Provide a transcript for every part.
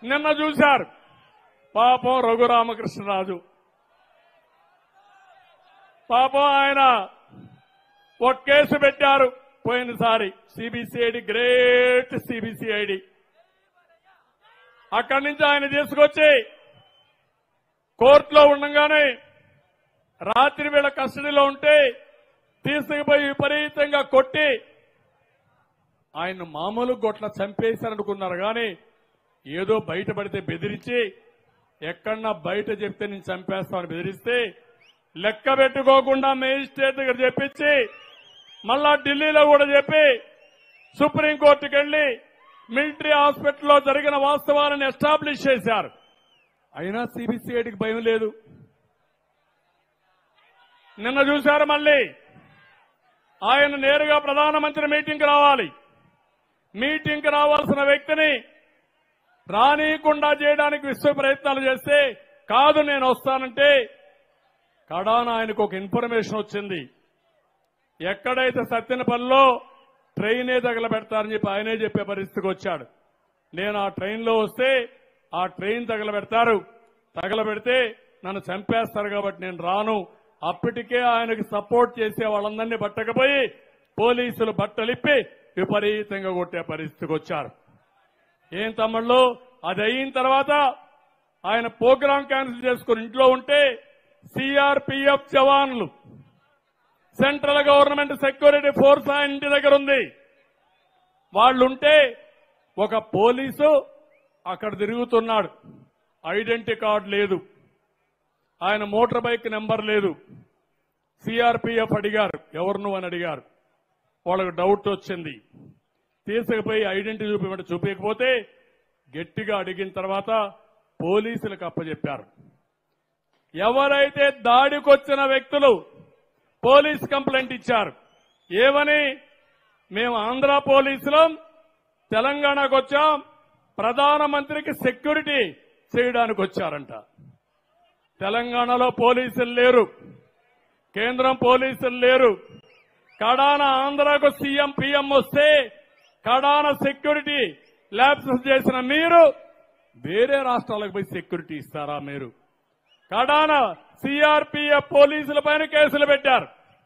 నిన్న చూశారు పాపం రఘురామకృష్ణరాజు పాపం ఆయన ఒక కేసు పెట్టారు పోయినసారి సిబిసిఐడి గ్రేట్ సిబిసిఐడి అక్కడి నుంచి ఆయన తీసుకొచ్చి కోర్టులో ఉండగానే రాత్రి వేళ కస్టడీలో ఉంటే తీసుకుపోయి విపరీతంగా కొట్టి ఆయన మామూలు గొట్ల చంపేశారనుకున్నారు కానీ ఏదో బయటపడితే బెదిరించి ఎక్కడన్నా బయట చెప్తే నేను చంపేస్తామని బెదిరిస్తే లెక్క పెట్టుకోకుండా మేజిస్ట్రేట్ దగ్గర చెప్పించి మళ్ళా ఢిల్లీలో కూడా చెప్పి సుప్రీంకోర్టుకి వెళ్లి మిలిటరీ హాస్పిటల్లో జరిగిన వాస్తవాలను ఎస్టాబ్లిష్ చేశారు అయినా సిబిసిఐడికి భయం లేదు నిన్న చూశారు మళ్ళీ ఆయన నేరుగా ప్రధానమంత్రి మీటింగ్కి రావాలి మీటింగ్కి రావాల్సిన వ్యక్తిని రానీయకుండా చేయడానికి విశ్వ ప్రయత్నాలు చేస్తే కాదు నేను వస్తానంటే కడాన ఆయనకు ఒక ఇన్ఫర్మేషన్ వచ్చింది ఎక్కడైతే సత్యనపల్లిలో ట్రైనే తగలబెడతారని చెప్పి ఆయనే చెప్పే పరిస్థితికి వచ్చాడు నేను ఆ ట్రైన్లో వస్తే ఆ ట్రైన్ తగలబెడతారు తగలబెడితే నన్ను చంపేస్తారు కాబట్టి నేను రాను అప్పటికే ఆయనకి సపోర్ట్ చేసే వాళ్ళందరినీ పట్టకపోయి పోలీసులు బట్టలిప్పి విపరీతంగా కొట్టే పరిస్థితికి వచ్చారు ఏం తమ్ముళ్ళు అది అయిన తర్వాత ఆయన ప్రోగ్రాం క్యాన్సిల్ చేసుకుని ఇంట్లో ఉంటే సిఆర్పిఎఫ్ జవాన్లు సెంట్రల్ గవర్నమెంట్ సెక్యూరిటీ ఫోర్స్ ఆయన ఇంటి దగ్గర ఉంది వాళ్ళుంటే ఒక పోలీసు అక్కడ తిరుగుతున్నాడు ఐడెంటిటీ కార్డు లేదు ఆయన మోటార్ బైక్ నెంబర్ లేదు సిఆర్పిఎఫ్ అడిగారు ఎవరు నువ్వు అని అడిగారు వాళ్ళకు డౌట్ వచ్చింది తీసుకుపోయి ఐడెంటిటీ చూపించమంటే చూపించకపోతే గట్టిగా అడిగిన తర్వాత పోలీసులకు అప్పచెప్పారు ఎవరైతే దాడికొచ్చిన వ్యక్తులు పోలీస్ కంప్లైంట్ ఇచ్చారు ఏమని మేము ఆంధ్ర పోలీసులం తెలంగాణకు వచ్చాం ప్రధానమంత్రికి సెక్యూరిటీ చేయడానికి వచ్చారంట తెలంగాణలో పోలీసులు లేరు కేంద్రం పోలీసులు లేరు కడాన ఆంధ్రాకు సీఎం పిఎం వస్తే కడాన సెక్యూరిటీ ల్యాబ్స్ చేసిన మీరు వేరే రాష్ట్రాలకు పోయి సెక్యూరిటీ ఇస్తారా మీరు కడాన సిఆర్పిఎఫ్ పోలీసుల పైన కేసులు పెట్టారు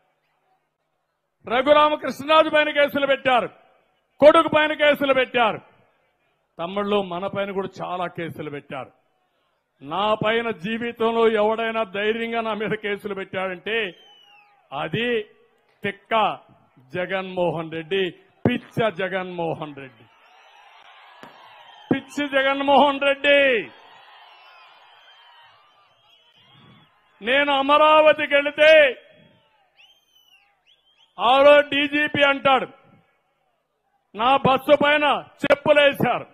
రఘురామకృష్ణరాజు పైన కేసులు పెట్టారు కొడుకు పైన కేసులు పెట్టారు తమ్ముళ్ళు మన పైన కూడా చాలా కేసులు పెట్టారు నా పైన జీవితంలో ఎవడైనా ధైర్యంగా నా మీద కేసులు పెట్టాడంటే అది తిక్క జగన్మోహన్ రెడ్డి పిచ్చ జగన్మోహన్ రెడ్డి పిచ్చి జగన్మోహన్ రెడ్డి నేను అమరావతికి వెళితే ఆరో డీజీపీ అంటాడు నా బస్సు పైన చెప్పులేశారు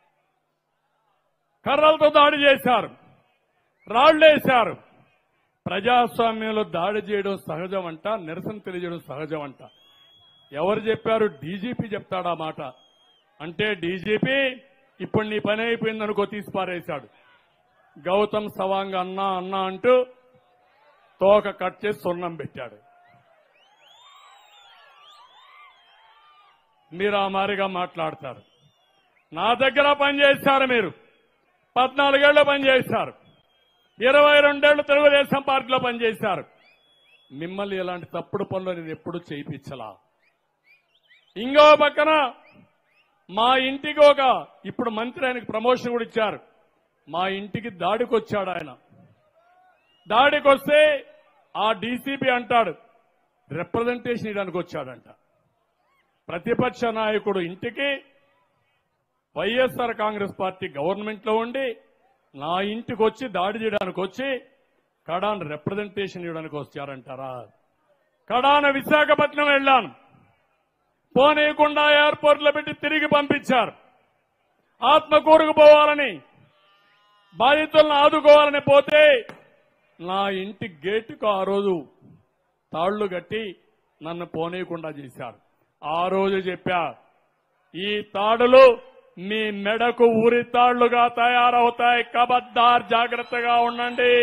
కర్రలతో దాడి చేశారు రాళ్లేశారు ప్రజాస్వామ్యంలో దాడి చేయడం సహజం అంట నిరసన తెలియజేయడం సహజం అంట ఎవరు చెప్పారు డీజీపీ చెప్తాడా మాట అంటే డీజీపీ ఇప్పుడు నీ పని అయిపోయిందనుకో తీసి పారేశాడు గౌతమ్ సవాంగ్ అన్నా అన్నా అంటూ తోక కట్ చేసి సున్నం పెట్టాడు మీరు ఆ మారిగా మాట్లాడతారు నా దగ్గర పనిచేశారు మీరు పద్నాలుగేళ్లు పనిచేశారు ఇరవై రెండేళ్లు తెలుగుదేశం పార్టీలో పనిచేశారు మిమ్మల్ని ఇలాంటి తప్పుడు పనులు నేను ఎప్పుడూ చేయించలా ఇంకో పక్కన మా ఇంటికి ఒక ఇప్పుడు మంత్రి ఆయనకి ప్రమోషన్ కూడా ఇచ్చారు మా ఇంటికి దాడికి వచ్చాడు ఆయన దాడికి వస్తే ఆ డీసీపీ అంటాడు రిప్రజెంటేషన్ ఇవ్వడానికి వచ్చాడంట ప్రతిపక్ష నాయకుడు ఇంటికి వైఎస్ఆర్ కాంగ్రెస్ పార్టీ గవర్నమెంట్ లో ఉండి నా ఇంటికి వచ్చి దాడి చేయడానికి వచ్చి కడాన్ రిప్రజెంటేషన్ ఇవ్వడానికి వచ్చారంటారా కడాన విశాఖపట్నం వెళ్ళాను పోనీయకుండా ఎయిర్పోర్ట్ లో పెట్టి తిరిగి పంపించారు ఆత్మకూరుకు పోవాలని బాధితులను ఆదుకోవాలని పోతే నా ఇంటి గేటుకు ఆ రోజు తాళ్లు కట్టి నన్ను పోనీయకుండా చేశారు ఆ రోజు చెప్పా ఈ తాడులు మీ మెడకు ఉరి తాళ్లుగా తయారవుతాయి కబద్దార్ జాగ్రత్తగా ఉండండి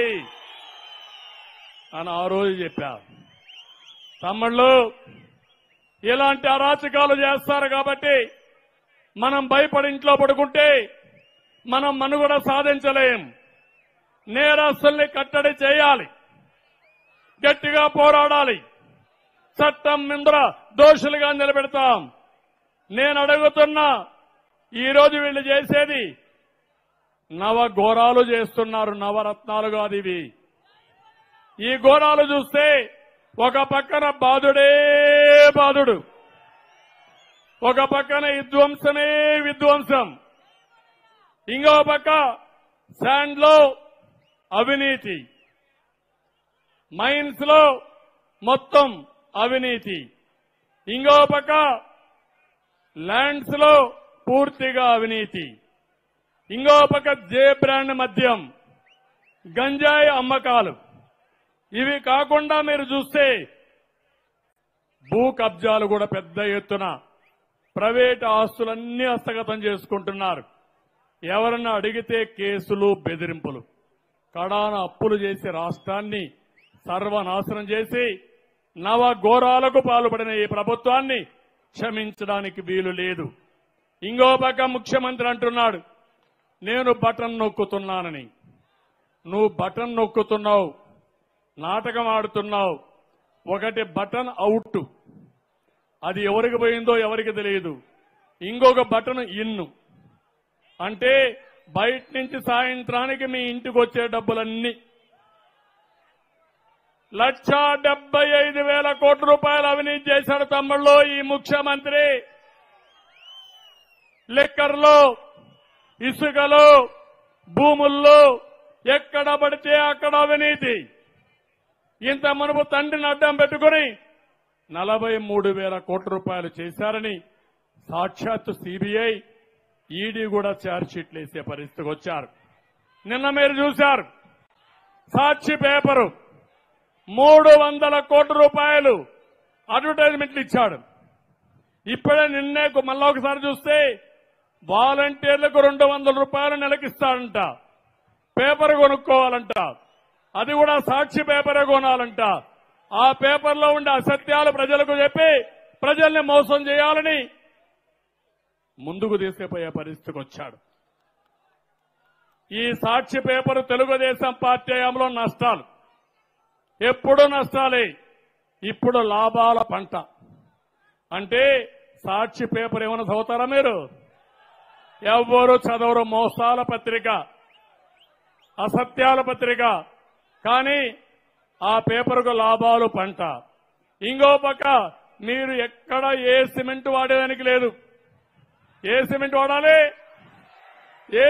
అని ఆ రోజు చెప్పా తమ్ముళ్ళు ఇలాంటి అరాచకాలు చేస్తారు కాబట్టి మనం భయపడి ఇంట్లో పడుకుంటే మనం మనుగడ సాధించలేం నేరస్తుల్ని కట్టడి చేయాలి గట్టిగా పోరాడాలి చట్టం ముందర దోషులుగా నిలబెడతాం నేను అడుగుతున్నా ఈ రోజు వీళ్ళు చేసేది నవ ఘోరాలు చేస్తున్నారు నవరత్నాలు కాదు ఇవి ఈ ఘోరాలు చూస్తే ఒక పక్కన బాధుడే బాధుడు ఒక పక్కన విధ్వంసమే విధ్వంసం ఇంకో పక్క శాండ్ లో అవినీతి మైన్స్ లో మొత్తం అవినీతి ఇంకో పక్క ల్యాండ్స్ లో పూర్తిగా అవినీతి ఇంకో పక్క జే బ్రాండ్ మద్యం గంజాయి అమ్మకాలు ఇవి కాకుండా మీరు చూస్తే భూ కబ్జాలు కూడా పెద్ద ఎత్తున ప్రైవేట్ ఆస్తులన్నీ హస్తగతం చేసుకుంటున్నారు ఎవరన్నా అడిగితే కేసులు బెదిరింపులు కడాన అప్పులు చేసి రాష్ట్రాన్ని సర్వనాశనం చేసి నవ ఘోరాలకు పాల్పడిన ఈ ప్రభుత్వాన్ని క్షమించడానికి వీలు లేదు ఇంకో పక్క ముఖ్యమంత్రి అంటున్నాడు నేను బటన్ నొక్కుతున్నానని నువ్వు బటన్ నొక్కుతున్నావు నాటకం ఆడుతున్నావు ఒకటి బటన్ అవుట్ అది ఎవరికి పోయిందో ఎవరికి తెలియదు ఇంకొక బటన్ ఇన్ను అంటే బయట నుంచి సాయంత్రానికి మీ ఇంటికి వచ్చే డబ్బులన్నీ లక్ష డెబ్బై ఐదు వేల కోట్ల రూపాయలు అవినీతి చేశాడు తమ్ముళ్ళు ఈ ముఖ్యమంత్రి లిక్కర్లో ఇసుకలో భూముల్లో ఎక్కడ పడితే అక్కడ అవినీతి ఇంత మునుపు తండ్రిని అడ్డం పెట్టుకుని నలభై మూడు వేల కోట్ల రూపాయలు చేశారని సాక్షాత్తు సిబిఐ ఈడీ కూడా ఛార్జ్షీట్లు వేసే పరిస్థితికి వచ్చారు నిన్న మీరు చూశారు సాక్షి పేపరు మూడు వందల కోట్ల రూపాయలు అడ్వర్టైజ్మెంట్లు ఇచ్చాడు ఇప్పుడే నిన్నే మళ్ళా ఒకసారి చూస్తే వాలంటీర్లకు రెండు వందల రూపాయలు నెలకిస్తాడంట పేపర్ కొనుక్కోవాలంట అది కూడా సాక్షి పేపరే కొనాలంట ఆ పేపర్లో ఉండే అసత్యాలు ప్రజలకు చెప్పి ప్రజల్ని మోసం చేయాలని ముందుకు తీసుకుపోయే పరిస్థితికి వచ్చాడు ఈ సాక్షి పేపర్ తెలుగుదేశం పార్టీ హయాంలో నష్టాలు ఎప్పుడు నష్టాలే ఇప్పుడు లాభాల పంట అంటే సాక్షి పేపర్ ఏమైనా చదువుతారా మీరు ఎవ్వరు చదవరు మోసాల పత్రిక అసత్యాల పత్రిక కానీ ఆ పేపర్కు లాభాలు పంట ఇంకో పక్క మీరు ఎక్కడ ఏ సిమెంట్ వాడేదానికి లేదు ఏ సిమెంట్ వాడాలి ఏ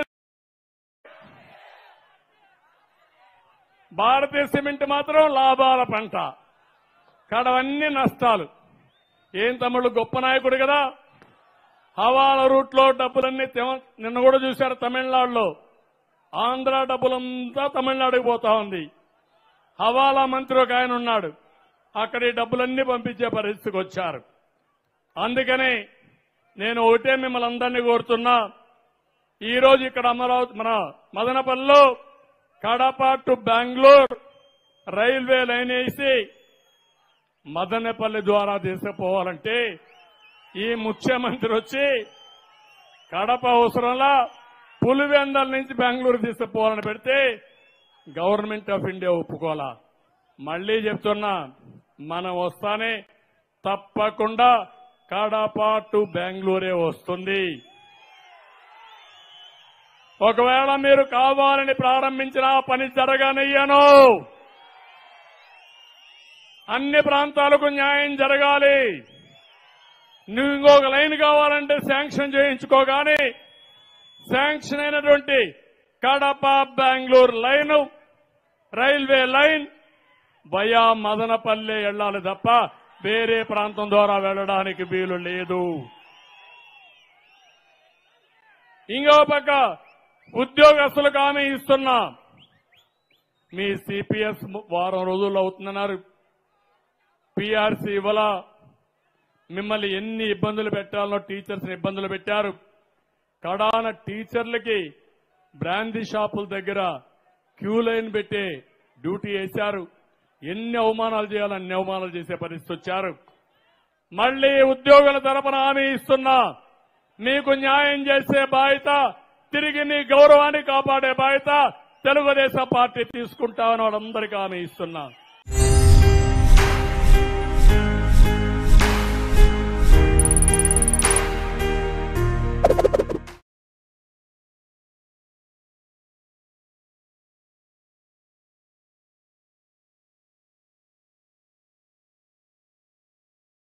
భారతీయ సిమెంట్ మాత్రం లాభాల పంట కడవన్నీ నష్టాలు ఏం తమ్ముళ్ళు గొప్ప నాయకుడు కదా హవాల రూట్ లో డబ్బులన్నీ తెమ- నిన్న కూడా చూశారు తమిళనాడులో ఆంధ్ర డబ్బులంతా తమిళనాడుకు పోతా ఉంది హవాలా మంత్రి ఒక ఆయన ఉన్నాడు అక్కడ ఈ డబ్బులన్నీ పంపించే పరిస్థితికి వచ్చారు అందుకని నేను ఒకటే మిమ్మల్ని అందరినీ కోరుతున్నా ఈ రోజు ఇక్కడ అమరావతి మన మదనపల్లిలో Kadapa to Bengaluru railway line వేసి మదనపల్లి ద్వారా తీసుకుపోవాలంటే ఈ ముఖ్యమంత్రి వచ్చి కడప అవసరంలా పులివెందల నుంచి బెంగళూరు తీసుకుపోవాలని పెడితే గవర్నమెంట్ ఆఫ్ ఇండియా ఒప్పుకోవాలా మళ్లీ చెప్తున్నా మనం వస్తానే తప్పకుండా కడప టు బెంగళూరే వస్తుంది ఒకవేళ మీరు కావాలని ప్రారంభించిన ఆ పని జరగనియ్యను అన్ని ప్రాంతాలకు న్యాయం జరగాలి నువ్వు ఇంకొక లైన్ కావాలంటే శాంక్షన్ చేయించుకోగాని శాంక్షన్ అయినటువంటి Kadapa Bengaluru line railway line via Madanapalle వెళ్ళాలి తప్ప వేరే ప్రాంతం ద్వారా వెళ్ళడానికి వీలు లేదు ఇంకో పక్క ఉద్యోగస్తులకు హామీ ఇస్తున్నా మీ సిపిఎస్ వారం రోజుల్లో అవుతుందన్నారు పిఆర్సీ ఇవ్వాల మిమ్మల్ని ఎన్ని ఇబ్బందులు పెట్టాలనో టీచర్స్ ఇబ్బందులు పెట్టారు కడాన టీచర్లకి బ్రాందీ షాపుల దగ్గర క్యూ లైన్ పెట్టే డ్యూటీ వేశారు ఎన్ని అవమానాలు చేయాలో అన్ని అవమానాలు చేసే పరిస్థితి వచ్చారు మళ్లీ ఉద్యోగుల తరపున హామీ ఇస్తున్నా మీకు న్యాయం చేసే బాధ్యత తిరిగి నీ గౌరవాన్ని కాపాడే బాధ్యత తెలుగుదేశం పార్టీ తీసుకుంటామని వాళ్ళందరికీ హామీ ఇస్తున్నా